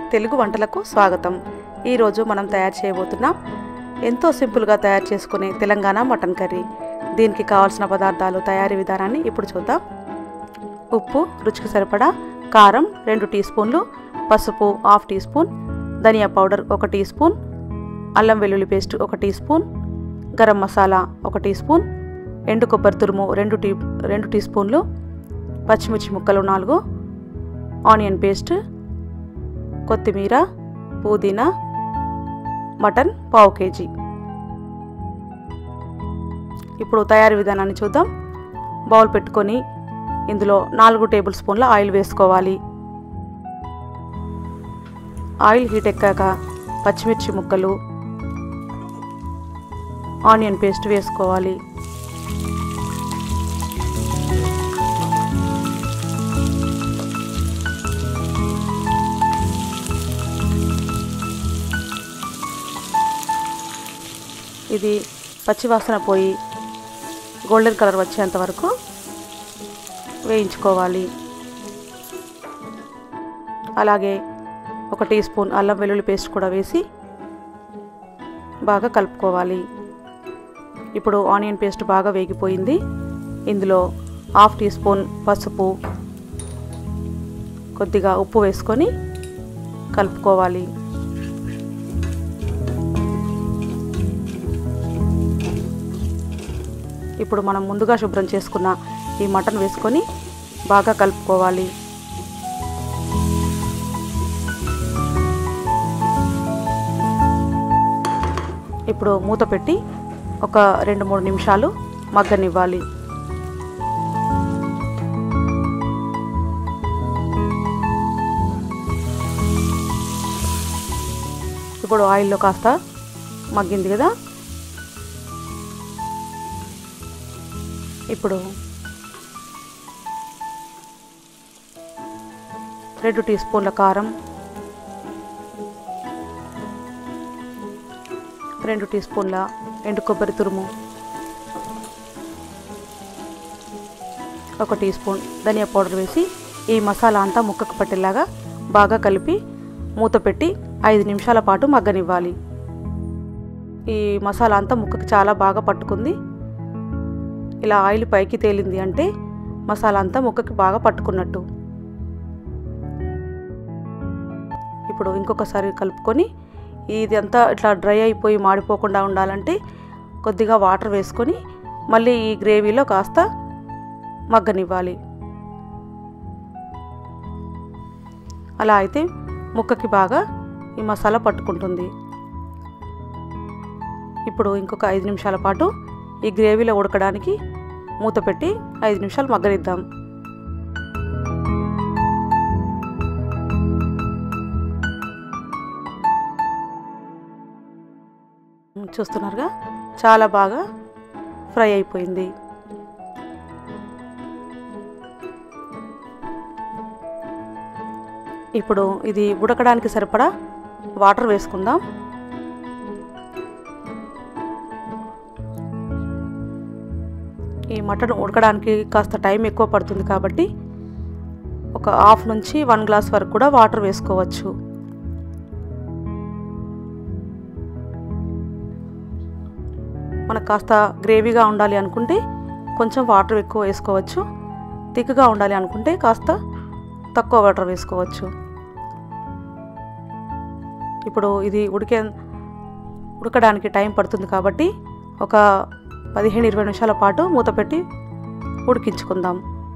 తెలుగు వంటలకు స్వాగతం ఈరోజు మనం తయారు చేయబోతున్నాం ఎంతో సింపుల్గా తయారు చేసుకునే తెలంగాణ మటన్ కర్రీ దీనికి కావాల్సిన పదార్థాలు తయారీ విధానాన్ని ఇప్పుడు చూద్దాం ఉప్పు రుచికి సరిపడా కారం రెండు టీ స్పూన్లు పసుపు హాఫ్ టీ స్పూన్ ధనియా పౌడర్ ఒక టీ స్పూన్ అల్లం వెల్లుల్లి పేస్ట్ ఒక టీ స్పూన్ గరం మసాలా ఒక టీ స్పూన్ ఎండు కొబ్బరి తురుము రెండు టీ రెండు టీ స్పూన్లు పచ్చిమిర్చి ముక్కలు నాలుగు ఆనియన్ పేస్ట్ కొత్తిమీర పుదీనా మటన్ పావు కేజీ ఇప్పుడు తయారీ విధానాన్ని చూద్దాం బౌల్ పెట్టుకొని ఇందులో నాలుగు టేబుల్ స్పూన్ల ఆయిల్ వేసుకోవాలి ఆయిల్ హీట్ ఎక్కాక పచ్చిమిర్చి ముక్కలు ఆనియన్ పేస్ట్ వేసుకోవాలి ఇది పచ్చివాసన పోయి గోల్డెన్ కలర్ వచ్చేంత వరకు వేయించుకోవాలి అలాగే ఒక టీ స్పూన్ అల్లం వెల్లుల్లి పేస్ట్ కూడా వేసి బాగా కలుపుకోవాలి ఇప్పుడు ఆనియన్ పేస్ట్ బాగా వేగిపోయింది ఇందులో హాఫ్ టీ స్పూన్ పసుపు కొద్దిగా ఉప్పు వేసుకొని కలుపుకోవాలి ఇప్పుడు మనం ముందుగా శుభ్రం చేసుకున్న ఈ మటన్ వేసుకొని బాగా కలుపుకోవాలి ఇప్పుడు మూత పెట్టి ఒక రెండు మూడు నిమిషాలు మగ్గనివ్వాలి ఇప్పుడు ఆయిల్లో కాస్త మగ్గింది కదా ఇప్పుడు రెండు టీ స్పూన్ల కారం రెండు టీ స్పూన్ల ఎండు కొబ్బరి తురుము ఒక టీ స్పూన్ ధనియా పౌడర్ వేసి ఈ మసాలా అంతా ముక్కకు పట్టేలాగా బాగా కలిపి మూత పెట్టి ఐదు నిమిషాల పాటు మగ్గనివ్వాలి ఈ మసాలా అంతా ముక్కకు చాలా బాగా పట్టుకుంది ఇలా ఆయిల్ పైకి తేలింది అంటే మసాలా అంతా ముక్కకి బాగా పట్టుకున్నట్టు ఇప్పుడు ఇంకొకసారి కలుపుకొని ఇది అంతా ఇట్లా డ్రై అయిపోయి మాడిపోకుండా ఉండాలంటే కొద్దిగా వాటర్ వేసుకొని మళ్ళీ ఈ గ్రేవీలో కాస్త మగ్గనివ్వాలి అలా అయితే ముక్కకి బాగా ఈ మసాలా పట్టుకుంటుంది ఇప్పుడు ఇంకొక ఐదు నిమిషాల పాటు ఈ గ్రేవీలో ఉడకడానికి మూత పెట్టి ఐదు నిమిషాలు మగ్గనిద్దాం చూస్తున్నారుగా చాలా బాగా ఫ్రై అయిపోయింది ఇప్పుడు ఇది ఉడకడానికి సరిపడా వాటర్ వేసుకుందాం ఈ మటన్ ఉడకడానికి కాస్త టైం ఎక్కువ పడుతుంది కాబట్టి ఒక హాఫ్ నుంచి వన్ గ్లాస్ వరకు కూడా వాటర్ వేసుకోవచ్చు మనకు కాస్త గ్రేవీగా ఉండాలి అనుకుంటే కొంచెం వాటర్ ఎక్కువ వేసుకోవచ్చు థిక్గా ఉండాలి అనుకుంటే కాస్త తక్కువ వాటర్ వేసుకోవచ్చు ఇప్పుడు ఇది ఉడికే ఉడకడానికి టైం పడుతుంది కాబట్టి ఒక పదిహేను ఇరవై నిమిషాల పాటు మూత పెట్టి ఉడికించుకుందాం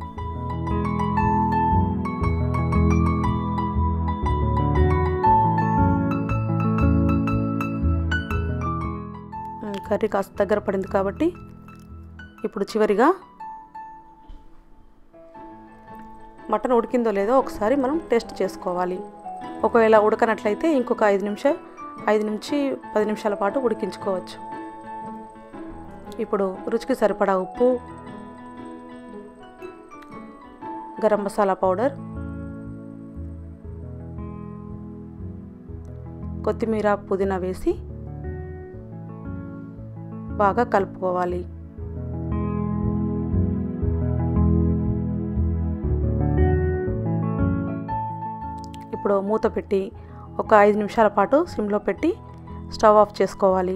కర్రీ కాస్త దగ్గర పడింది కాబట్టి ఇప్పుడు చివరిగా మటన్ ఉడికిందో లేదో ఒకసారి మనం టెస్ట్ చేసుకోవాలి ఒకవేళ ఉడకనట్లయితే ఇంకొక ఐదు నిమిషం ఐదు నుంచి పది నిమిషాల పాటు ఉడికించుకోవచ్చు ఇప్పుడు రుచికి సరిపడా ఉప్పు గరం మసాలా పౌడర్ కొత్తిమీర పుదీనా వేసి బాగా కలుపుకోవాలి ఇప్పుడు మూత పెట్టి ఒక ఐదు నిమిషాల పాటు సిమ్లో పెట్టి స్టవ్ ఆఫ్ చేసుకోవాలి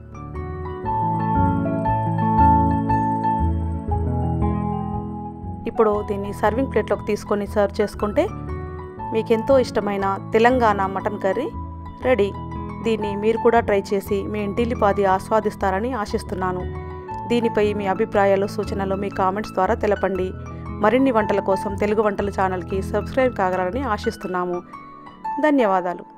ఇప్పుడు దీన్ని సర్వింగ్ ప్లేట్లోకి తీసుకొని సర్వ్ చేసుకుంటే మీకు ఎంతో ఇష్టమైన తెలంగాణ మటన్ కర్రీ రెడీ దీన్ని మీరు కూడా ట్రై చేసి మీ ఇంటిల్లిపాది ఆస్వాదిస్తారని ఆశిస్తున్నాను దీనిపై మీ అభిప్రాయాలు సూచనలు మీ కామెంట్స్ ద్వారా తెలపండి మరిన్ని వంటల కోసం తెలుగు వంటల ఛానల్కి సబ్స్క్రైబ్ కాగలరని ఆశిస్తున్నాము ధన్యవాదాలు